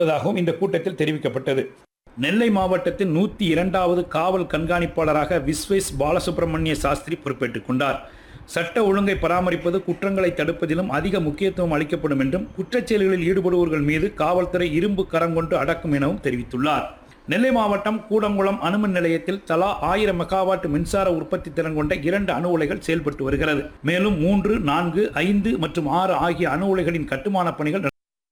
உள்ளதாகவும் இந்த கூட்டத்தில் தெரிவிக்கப்பட்டது நெல்லை மாவட்டத்தின் நூத்தி இரண்டாவது காவல் கண்காணிப்பாளராக விஸ்வேஸ் பாலசுப்ரமணிய சாஸ்திரி பொறுப்பேற்றுக் கொண்டார் சட்ட ஒழுங்கை பராமரிப்பது குற்றங்களை தடுப்பதிலும் அதிக முக்கியத்துவம் அளிக்கப்படும் என்றும் குற்றச் செயல்களில் ஈடுபடுவோர்கள் மீது காவல்துறை இரும்பு கரம் கொண்டு அடக்கும் எனவும் தெரிவித்துள்ளார் நெல்லை மாவட்டம் கூடங்குளம் அணுமின் நிலையத்தில் தலா ஆயிரம் மெகாவாட் மின்சார உற்பத்தி திறன் கொண்ட இரண்டு அணு உலைகள் செயல்பட்டு வருகிறது மேலும் மூன்று நான்கு ஐந்து மற்றும் ஆறு ஆகிய அணு உலைகளின் கட்டுமான பணிகள்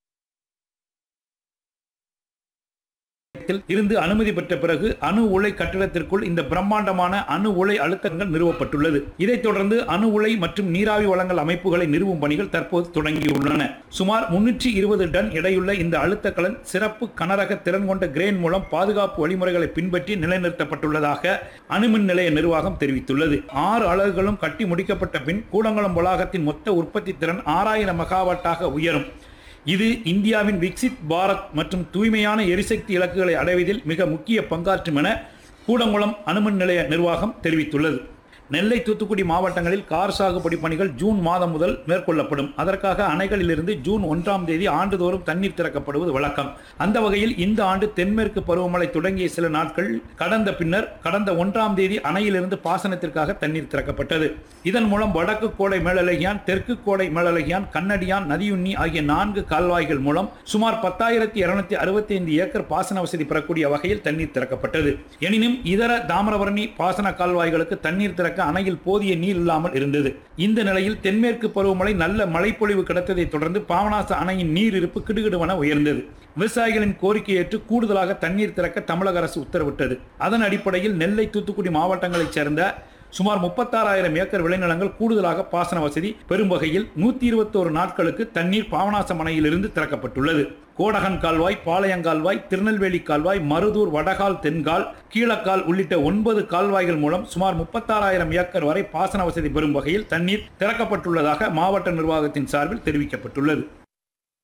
நிலையத்தில் இருந்து அனுமதி பெற்ற பிறகு அணு உலை கட்டிடத்திற்குள் இந்த பிரம்மாண்டமான அணு உலை அழுத்தங்கள் நிறுவப்பட்டுள்ளது இதைத் தொடர்ந்து அணு உலை மற்றும் நீராவி வளங்கள் அமைப்புகளை நிறுவும் பணிகள் தற்போது தொடங்கியுள்ளன சுமார் முன்னூற்றி இருபது டன் எடையுள்ள இந்த அழுத்த கலன் சிறப்பு கனரக திறன் கொண்ட கிரேன் மூலம் பாதுகாப்பு வழிமுறைகளை பின்பற்றி நிலைநிறுத்தப்பட்டுள்ளதாக அணுமின் நிலைய நிர்வாகம் தெரிவித்துள்ளது ஆறு அலகுகளும் கட்டி முடிக்கப்பட்ட பின் கூடங்குளம் வளாகத்தின் மொத்த உற்பத்தி திறன் ஆறாயிரம் மெகாவாட்டாக உயரும் இது இந்தியாவின் விக்சித் பாரத் மற்றும் தூய்மையான எரிசக்தி இலக்குகளை அடைவதில் மிக முக்கிய பங்காற்றும் என கூடங்குளம் அணுமின் நிலைய நிர்வாகம் தெரிவித்துள்ளது நெல்லை தூத்துக்குடி மாவட்டங்களில் கார் சாகுபடி பணிகள் ஜூன் மாதம் முதல் மேற்கொள்ளப்படும் அதற்காக அணைகளிலிருந்து ஜூன் ஒன்றாம் தேதி ஆண்டுதோறும் தண்ணீர் திறக்கப்படுவது வழக்கம் அந்த வகையில் இந்த ஆண்டு தென்மேற்கு பருவமழை தொடங்கிய சில நாட்கள் கடந்த பின்னர் கடந்த ஒன்றாம் தேதி அணையிலிருந்து பாசனத்திற்காக தண்ணீர் திறக்கப்பட்டது இதன் மூலம் வடக்கு கோடை மேலழகியான் தெற்கு கோடை மேலழகியான் கண்ணடியான் நதியுண்ணி ஆகிய நான்கு கால்வாய்கள் மூலம் சுமார் பத்தாயிரத்தி இருநூத்தி அறுபத்தி ஐந்து ஏக்கர் பாசன வசதி பெறக்கூடிய வகையில் தண்ணீர் திறக்கப்பட்டது எனினும் இதர தாமிரபரணி பாசன கால்வாய்களுக்கு தண்ணீர் திறக்க அணையில் போதிய நீர் இல்லாமல் இருந்தது இந்த நிலையில் தென்மேற்கு பருவமழை நல்ல மழைப்பொழிவு கிடைத்ததை தொடர்ந்து பாபநாச அணையின் நீர் இருப்பு கிடுகிடுவென உயர்ந்தது விவசாயிகளின் கோரிக்கை ஏற்று கூடுதலாக தண்ணீர் திறக்க தமிழக அரசு உத்தரவிட்டது அதன் அடிப்படையில் நெல்லை தூத்துக்குடி மாவட்டங்களைச் சேர்ந்த சுமார் முப்பத்தாறாயிரம் ஏக்கர் விளைநிலங்கள் கூடுதலாக பாசன வசதி பெறும் வகையில் நூத்தி இருபத்தோரு நாட்களுக்கு தண்ணீர் பாவநாசம் அணையிலிருந்து திறக்கப்பட்டுள்ளது கோடகன் கால்வாய் பாளையங்கால்வாய் திருநெல்வேலி கால்வாய் மருதூர் வடகால் தென்கால் கீழக்கால் உள்ளிட்ட ஒன்பது கால்வாய்கள் மூலம் சுமார் முப்பத்தாறாயிரம் ஏக்கர் வரை பாசன வசதி பெறும் வகையில் தண்ணீர் திறக்கப்பட்டுள்ளதாக மாவட்ட நிர்வாகத்தின் சார்பில் தெரிவிக்கப்பட்டுள்ளது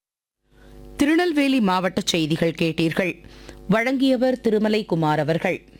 திருநெல்வேலி மாவட்ட செய்திகள் கேட்டீர்கள் வழங்கியவர் திருமலை குமார் அவர்கள்